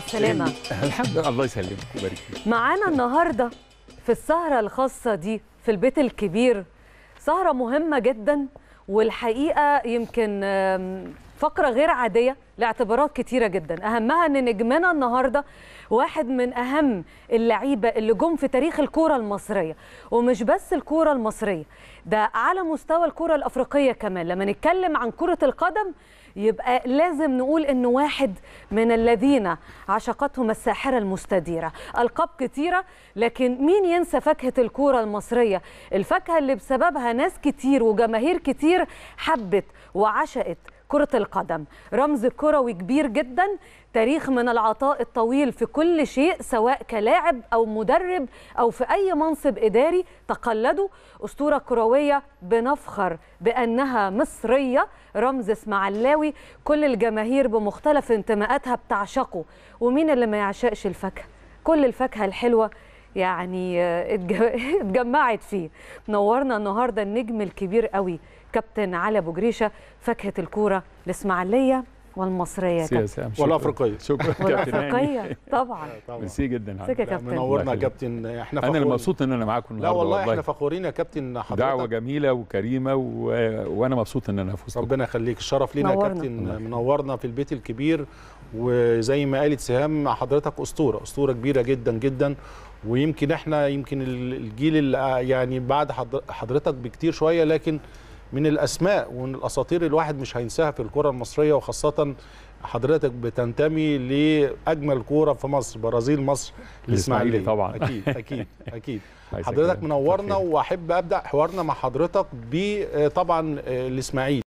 السلامة الحمد لله الله يسلمك ويبارك فيك معانا النهاردة في السهرة الخاصة دي في البيت الكبير سهرة مهمة جدا والحقيقة يمكن آم، فقرة غير عادية لاعتبارات كتيرة جدا أهمها أن نجمنا النهاردة واحد من أهم اللعيبة اللي جم في تاريخ الكورة المصرية ومش بس الكورة المصرية ده على مستوى الكورة الأفريقية كمان لما نتكلم عن كرة القدم يبقى لازم نقول انه واحد من الذين عشقتهم الساحره المستديره القاب كتيره لكن مين ينسى فاكهه الكوره المصريه الفاكهه اللي بسببها ناس كتير وجماهير كتير حبت وعشقت كرة القدم رمز كروي كبير جدا تاريخ من العطاء الطويل في كل شيء سواء كلاعب أو مدرب أو في أي منصب إداري تقلده أسطورة كروية بنفخر بأنها مصرية رمز اسماعيلاوي كل الجماهير بمختلف انتماءاتها بتعشقه ومين اللي ما يعشقش الفاكهة كل الفاكهة الحلوة يعني آه، اتج- اتجمعت فيه نورنا النهارده النجم الكبير قوي كابتن علي ابو جريشه فاكهه الكوره الاسماعيليه والمصريه يا كابتن سياسة شكراً. والأفريقية. شكرا كابتن هاني والافريقيه طبعا ميرسي جدا ازيك يا حضرتك. كابتن منورنا الله يا يخليك. كابتن احنا انا اللي فخورين. مبسوط ان انا معاكم لا النهارده والله احنا فخورين يا كابتن حضرتك دعوه جميله وكريمه و... وانا مبسوط ان انا فزت ربنا يخليك الشرف لينا يا نورنا. كابتن الله يخليك. منورنا في البيت الكبير وزي ما قالت سهام حضرتك اسطوره اسطوره كبيره جدا جدا ويمكن احنا يمكن ال- الجيل اللي يعني بعد حضر- حضرتك بكتير شويه لكن من الاسماء ومن الاساطير الواحد مش هينساها في الكره المصريه وخاصه حضرتك بتنتمي لاجمل كوره في مصر برازيل مصر الإسماعيلي الاسماعيلي طبعا. اكيد اكيد اكيد عايز حضرتك أكلمك. منورنا خير. واحب ابدا حوارنا مع حضرتك بطبعا الاسماعيلي